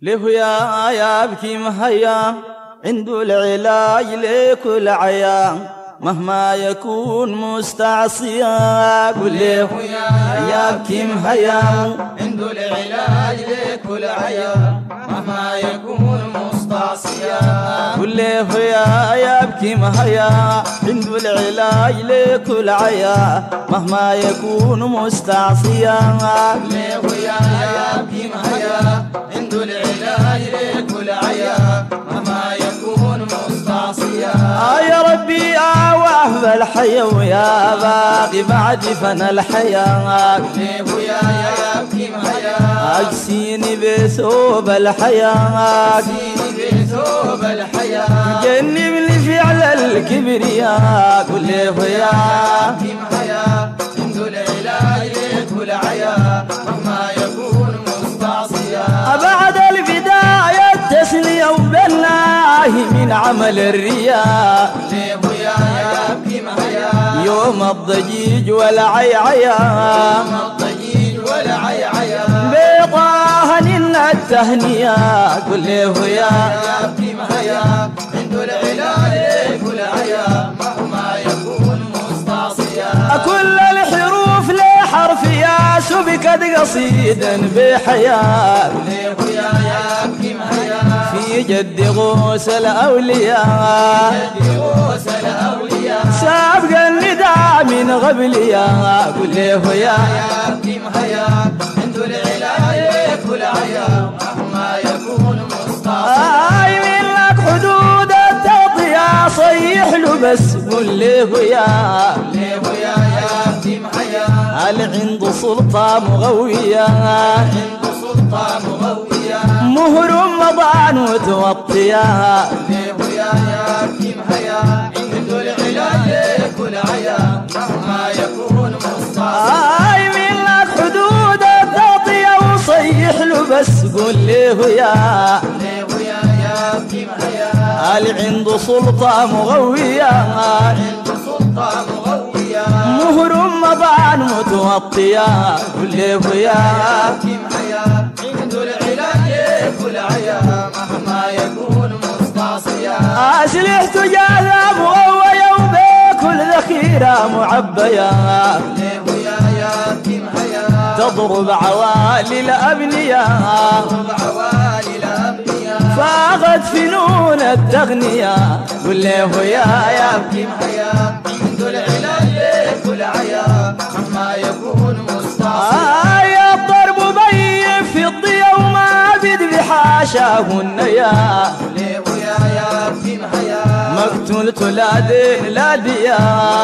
له يا يبكي مهيا عنده العلاج لكل عيان مهما يكون مستعصيا قل له يا يبكي مهيا عنده العلاج لكل عيان مهما يكون مستعصيا قل له يا يبكي مهيا عنده العلاج لكل عيا مهما يكون مستعصيا له يا يبكي مهيا عنده العلاج لكل عيان مهما يكون مستعصيا آه يا ربي آه وهب الحياة ويا باقي بعد فنا الحياة له يا يبكي مهيا أكسيني بثوب الحياة ديني بثوب الحياة جنبني فعل الكبرياء قل له يا يبكي مهيا عنده العلاج لكل عيان مهما يكون مستعصيا بعد البداية التسلية وبالله من عمل الرياء له يا يبكي مهيا يوم الضجيج والعيعيا الضجيج والعيعيا بطاهن التهنية قل له يا يبكي مهيا عنده العلاج كل عيا مهما يكون مستعصيا كل الحروف لحرف يا سبكت قصيدا بحياة له يا يبكي مهيا في جد غوث الأولياء يدروس الأولياء سابق النداء من غبليا قل له يا يبكي مهيا عنده العلاج كل عيا مهما يكون مستعصيا آي من لك حدود التغطية صيح له بس قل له يا له يا يبكي مهيا هل عنده سلطة مغوية عنده سلطة مغوية مهر رمضان وتوطيا له يا يبكي مهيا عنده العلاج كل عيا مهما يكون مستعصيا آي من لك حدود التغطية وصيح له بس قل له يا له يا يبكي مهيا هل عنده سلطة مغوية عنده سلطة مغوية مهر رمضان متوطيا قل له يا يبكي مهيا عنده العلاج كل عيا مهما يكون مستعصيا أسلحت جاذب وهو يوم كل ذخيرة معبية له يا يبكي مهيا تضرب عوالي الأبنياء عوالي الأنبياء فاقت فنون التغنية قل له يا يا يبكي مهيا عنده العلاج كل عيا مهما يكون مستعصيا آية الضرب بين في الضيا وما بد بحاشاهن يا له يا يبكي مهيا مقتول تلادين لا ديا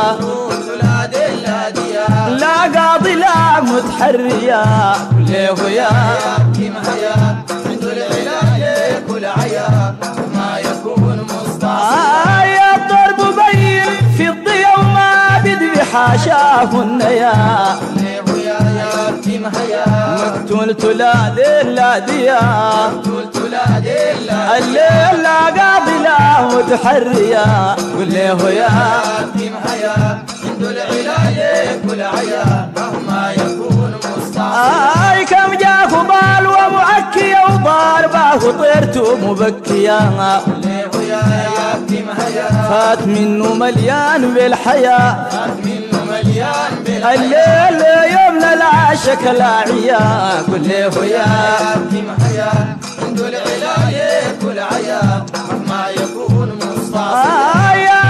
ولاد الهادية لا قاضي لا متحرية قل له يا يبكي مهيا عنده العلاج كل عيا مهما يكون مستعصيا آية الضرب بين في الضيا وما بد بحاشاهن يا له يا يبكي مهيا مقتول تلادين لا ديا قلت ولاد الهادية الليل لا قاضي لا متحرية قل له يا يبكي مهيا عنده العلاج كل عيا مهما يكون مستعصيا آي كم جاك بال ومعكية وضاربه وطيرته مبكية له يا يبكي مهيا فات منه مليان بالحياة منه مليان بالحياة الليل يومنا لا شكل عيا قل له يا يبكي مهيا عنده العلاج كل عيا مهما يكون مستعصيا آية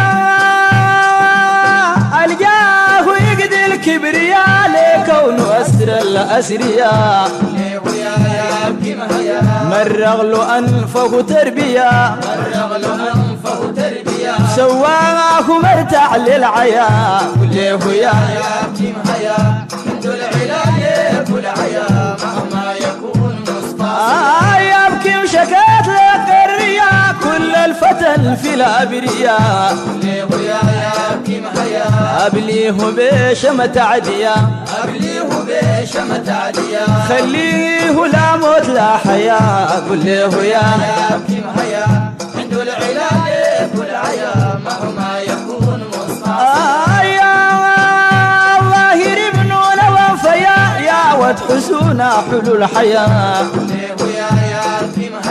الجاه يقضي الكبرياء لكونه أسر الأسرياء له يا يبكي مهيا مرغ له أنفه تربية فرغ له أنفه تربية سواه مرتع للعيا قل له يا يبكي مهيا عنده العلاج كل عيا مهما يكون مستعصيا آه يبكي وشكيت لك الرياء كل الفتى في الأبرياء له يا يبكي مهيا أبليه بشمة عديا أبليه بشمة عديا خليه لا موت لا حياة قل له يا يبكي مهيا عنده العلاج كل عيا مهما يكون مستعصيا آه يا الله يربنون وانفيا يا ود حسونا حلو الحياة له يا يبكي مهيا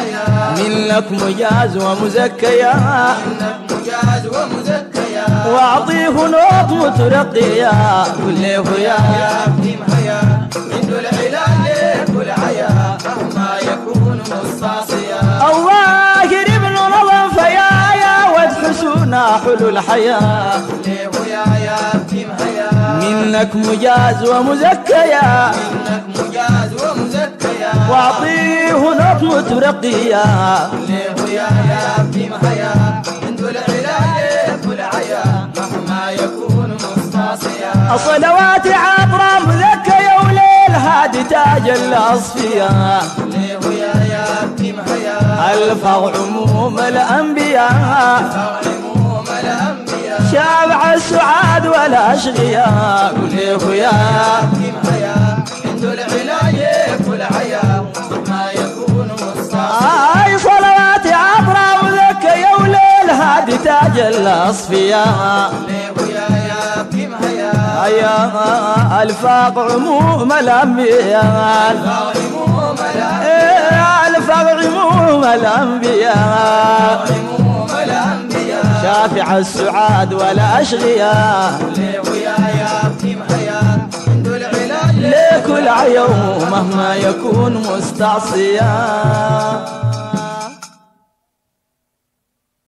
منك مجاز ومزكيا إنك مجاز ومزكيا واعطيه نوط مترقيا كل يا يا كيم هيا عند العلاج كل عيا مهما يكون مستعصيا الله ابن نظم فيايا وادحسونا حلو الحياه ليه يا يا كيم هيا منك مجاز ومزكيا إنك مجاز ومزكيا واعطيه نوط مترقيا ليه يا يا كيم هيا عند العلاج كل عيا مهما يكون مستعصيا الصلوات عطرة مذكية وليل هادي تاج الأصفياء ليه يا يا كيم هيا الفظ عموم الأنبياء تعلمهم الأنبياء شابع السعاد والأشقياء قل يا كيم هيا عند العلاج كل عيا مهما يكون مستعصيا اي صلوات عطرة مذكية وليل هادي تاج الأصفياء ليه يا يا كيم هيا يا الفاق عموم الأنبياء تعلمهم الأنبياء إيه، الفاق عموم الأنبياء تعلمهم الأنبياء شافع السعاد والأشقياء ليه يا يا كيم هيا عند العلاج لكل يوم مهما يكون مستعصيا